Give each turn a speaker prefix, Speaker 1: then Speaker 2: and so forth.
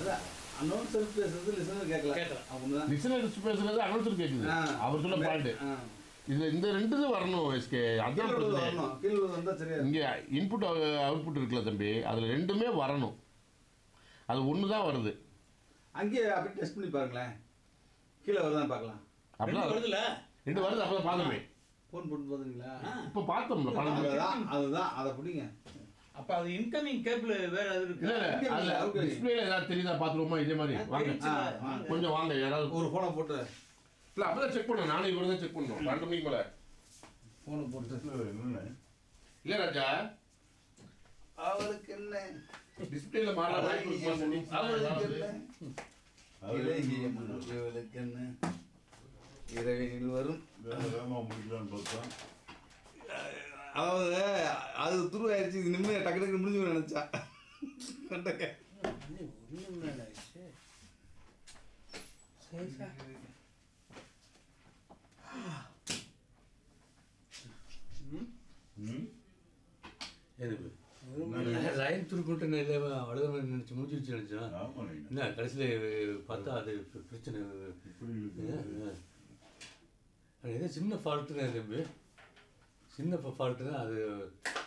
Speaker 1: அதான் அனௌன்சர் பேசுறது லிசனர் கேட்கல
Speaker 2: கேட்கல.
Speaker 1: அப்படிதான்
Speaker 3: லிசனர்ஸ் பேசுறது அனௌன்சர் கேட்குது
Speaker 1: ஆ.
Speaker 3: அவர் சொல்ல பாயிண்ட்
Speaker 1: ஆ.
Speaker 3: இதுல இந்த ரெண்டு இது வரணும் எஸ்கே அதான்
Speaker 1: கீழே விழுது
Speaker 3: பிரச்சனை
Speaker 1: வரணும் கீழே விழுது வந்தா சரியா இருக்கும்.
Speaker 3: இங்கே இன்புட் அவுட்புட் இருக்குல்ல தம்பி அதில் ரெண்டுமே வரணும் அது ஒன்று தான் வருது
Speaker 1: அங்கேயே அப்படியே டெஸ்ட் பண்ணி பாருங்களேன் கீழே வருதான்னு பார்க்கலாம்
Speaker 2: ரெண்டு
Speaker 3: அப்படிதான்
Speaker 2: வருதுல்ல
Speaker 3: ரெண்டு வருது அப்போ பார்த்தோமே
Speaker 1: ஃபோன் போட்டு பார்த்துங்களா
Speaker 3: இப்போ பார்த்தோம்ல பணம்
Speaker 1: அதுதான் அதுதான் அதை பிடிங்க
Speaker 2: அப்ப அது இன்கமிங் கேபிள் வேற எது இருக்கு
Speaker 3: இல்லை
Speaker 1: இங்கே
Speaker 3: இல்லை
Speaker 1: இல்லை,
Speaker 3: அதில்
Speaker 1: okay.
Speaker 3: டிஸ்பிளேல ஏதாவது தெரியுதா பார்த்துருவோமா இதே மாதிரி வாங்க
Speaker 2: தெரிஞ்சுல,
Speaker 1: ஆ, ஆ.
Speaker 2: வாங்க.
Speaker 3: கொஞ்சம் வாங்க யாராவது
Speaker 1: ஒரு ஃபோனை போட்டு
Speaker 3: இல்லை அப்போ தான் செக் பண்ணணும் நானும் இவரு தான் செக் பண்ணணும் ரெண்டு மணிக்கு மேலே
Speaker 1: ஃபோனை போட்டு
Speaker 3: இல்லை ராஜா
Speaker 1: அவளுக்கு என்ன
Speaker 3: டிஸ்பிளேல மாற வாய்ப்பு இருக்குமா சொல்லி
Speaker 1: அவளுக்கு என்ன இலகிய மனம் இவளுக்கு என்ன இரவினில் வரும் அதாவது அது துருவாயிருச்சு இது நிம்மதியாக டக்கு டக்கு முடிஞ்சு நினைச்சா கண்டக்க
Speaker 4: எதுக்கு லைன் துருக்குன்ட்டு இல்லை அவ்வளோதான் நினச்சி முடிஞ்சு வச்சு நினச்சேன் என்ன கடைசியில் பார்த்தா அது பி- பிரச்சனை அது ஏதோ சின்ன ஃபால்ட்டு தான் தம்பி சின்ன ஃபால்ட்டு தான் அது